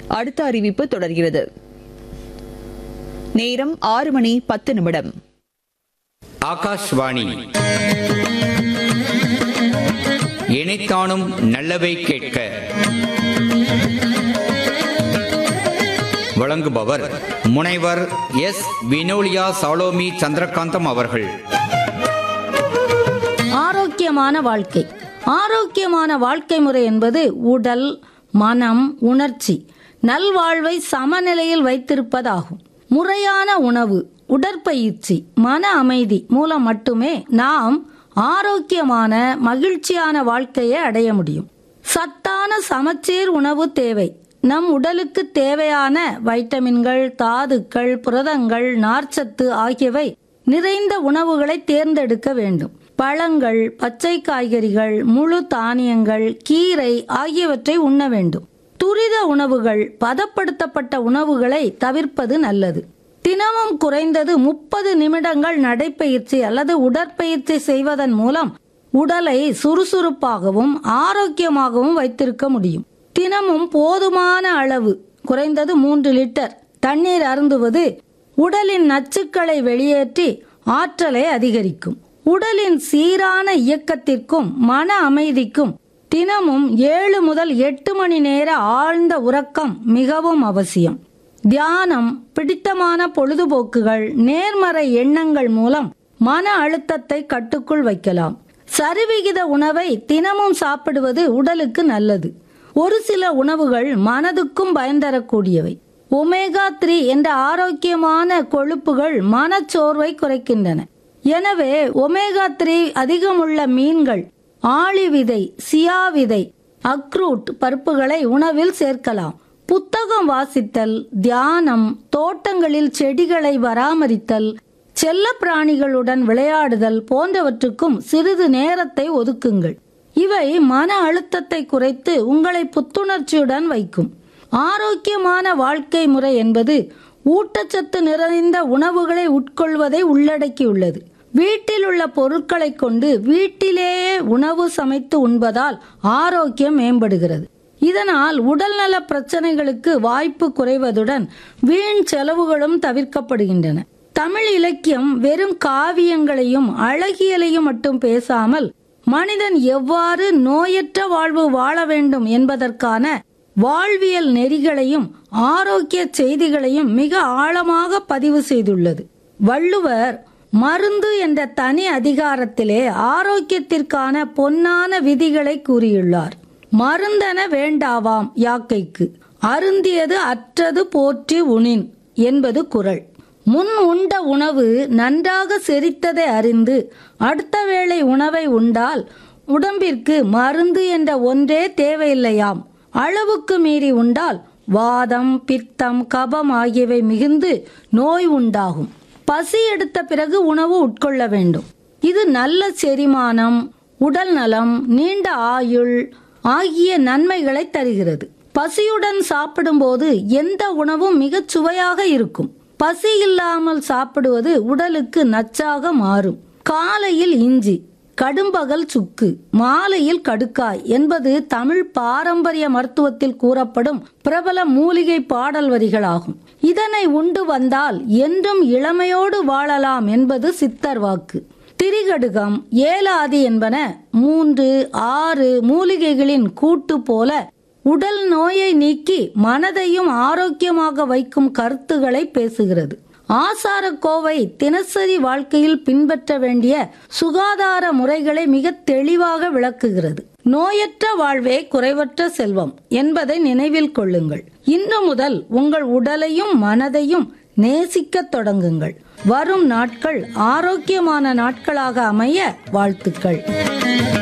அடுத்த அறிவிப்பு தொடர்கிறது நேரம் ஆறு மணி பத்து நிமிடம் ஆகாஷ்வாணி இணைத்தானும் நல்லவை கேட்க வழங்குபவர் முனைவர் எஸ் வினோலியா சாலோமி சந்திரகாந்தம் அவர்கள் ஆரோக்கியமான வாழ்க்கை ஆரோக்கியமான வாழ்க்கை முறை என்பது உடல் மனம் உணர்ச்சி நல்வாழ்வை சமநிலையில் வைத்திருப்பதாகும் முறையான உணவு உடற்பயிற்சி மன அமைதி மூலம் மட்டுமே நாம் ஆரோக்கியமான மகிழ்ச்சியான வாழ்க்கையை அடைய முடியும் சத்தான சமச்சீர் உணவு தேவை நம் உடலுக்கு தேவையான வைட்டமின்கள் தாதுக்கள் புரதங்கள் நார்ச்சத்து ஆகியவை நிறைந்த உணவுகளை தேர்ந்தெடுக்க வேண்டும் பழங்கள் பச்சை காய்கறிகள் முழு தானியங்கள் கீரை ஆகியவற்றை உண்ண வேண்டும் துரித உணவுகள் பதப்படுத்தப்பட்ட உணவுகளை தவிர்ப்பது நல்லது தினமும் குறைந்தது முப்பது நிமிடங்கள் நடைப்பயிற்சி அல்லது உடற்பயிற்சி செய்வதன் மூலம் உடலை சுறுசுறுப்பாகவும் ஆரோக்கியமாகவும் வைத்திருக்க முடியும் தினமும் போதுமான அளவு குறைந்தது மூன்று லிட்டர் தண்ணீர் அருந்துவது உடலின் நச்சுக்களை வெளியேற்றி ஆற்றலை அதிகரிக்கும் உடலின் சீரான இயக்கத்திற்கும் மன அமைதிக்கும் தினமும் ஏழு முதல் எட்டு மணி நேர ஆழ்ந்த உறக்கம் மிகவும் அவசியம் தியானம் பிடித்தமான பொழுதுபோக்குகள் நேர்மறை எண்ணங்கள் மூலம் மன அழுத்தத்தை கட்டுக்குள் வைக்கலாம் சரிவிகித உணவை தினமும் சாப்பிடுவது உடலுக்கு நல்லது ஒரு சில உணவுகள் மனதுக்கும் பயன் தரக்கூடியவை ஒமேகா த்ரீ என்ற ஆரோக்கியமான கொழுப்புகள் மனச்சோர்வை குறைக்கின்றன எனவே ஒமேகா த்ரீ அதிகமுள்ள மீன்கள் ஆளி விதை சியா விதை அக்ரூட் பருப்புகளை உணவில் சேர்க்கலாம் புத்தகம் வாசித்தல் தியானம் தோட்டங்களில் செடிகளை பராமரித்தல் செல்ல பிராணிகளுடன் விளையாடுதல் போன்றவற்றுக்கும் சிறிது நேரத்தை ஒதுக்குங்கள் இவை மன அழுத்தத்தை குறைத்து உங்களை புத்துணர்ச்சியுடன் வைக்கும் ஆரோக்கியமான வாழ்க்கை முறை என்பது ஊட்டச்சத்து நிறைந்த உணவுகளை உட்கொள்வதை உள்ளடக்கியுள்ளது வீட்டில் உள்ள பொருட்களை கொண்டு வீட்டிலேயே உணவு சமைத்து உண்பதால் ஆரோக்கியம் மேம்படுகிறது இதனால் உடல்நல பிரச்சனைகளுக்கு வாய்ப்பு குறைவதுடன் வீண் செலவுகளும் தவிர்க்கப்படுகின்றன தமிழ் இலக்கியம் வெறும் காவியங்களையும் அழகியலையும் மட்டும் பேசாமல் மனிதன் எவ்வாறு நோயற்ற வாழ்வு வாழ வேண்டும் என்பதற்கான வாழ்வியல் நெறிகளையும் ஆரோக்கிய செய்திகளையும் மிக ஆழமாக பதிவு செய்துள்ளது வள்ளுவர் மருந்து என்ற தனி அதிகாரத்திலே ஆரோக்கியத்திற்கான பொன்னான விதிகளை கூறியுள்ளார் மருந்தென வேண்டாவாம் யாக்கைக்கு அருந்தியது அற்றது போற்றி உணின் என்பது குரல் முன் உண்ட உணவு நன்றாக செரித்ததை அறிந்து அடுத்த வேளை உணவை உண்டால் உடம்பிற்கு மருந்து என்ற ஒன்றே தேவையில்லையாம் அளவுக்கு மீறி உண்டால் வாதம் பித்தம் கபம் ஆகியவை மிகுந்து நோய் உண்டாகும் பசி எடுத்த பிறகு உணவு உட்கொள்ள வேண்டும் இது நல்ல செரிமானம் உடல் நலம் நீண்ட ஆயுள் ஆகிய நன்மைகளை தருகிறது பசியுடன் சாப்பிடும்போது எந்த உணவும் மிகச் சுவையாக இருக்கும் பசி இல்லாமல் சாப்பிடுவது உடலுக்கு நச்சாக மாறும் காலையில் இஞ்சி கடும்பகல் சுக்கு மாலையில் கடுக்காய் என்பது தமிழ் பாரம்பரிய மருத்துவத்தில் கூறப்படும் பிரபல மூலிகை பாடல் வரிகளாகும் இதனை உண்டு வந்தால் என்றும் இளமையோடு வாழலாம் என்பது சித்தர் வாக்கு திரிகடுகம் ஏலாதி என்பன மூன்று ஆறு மூலிகைகளின் கூட்டு போல உடல் நோயை நீக்கி மனதையும் ஆரோக்கியமாக வைக்கும் கருத்துக்களை பேசுகிறது ஆசார கோவை தினசரி வாழ்க்கையில் பின்பற்ற வேண்டிய சுகாதார முறைகளை மிக தெளிவாக விளக்குகிறது நோயற்ற வாழ்வே குறைவற்ற செல்வம் என்பதை நினைவில் கொள்ளுங்கள் இன்று முதல் உங்கள் உடலையும் மனதையும் நேசிக்கத் தொடங்குங்கள் வரும் நாட்கள் ஆரோக்கியமான நாட்களாக அமைய வாழ்த்துக்கள்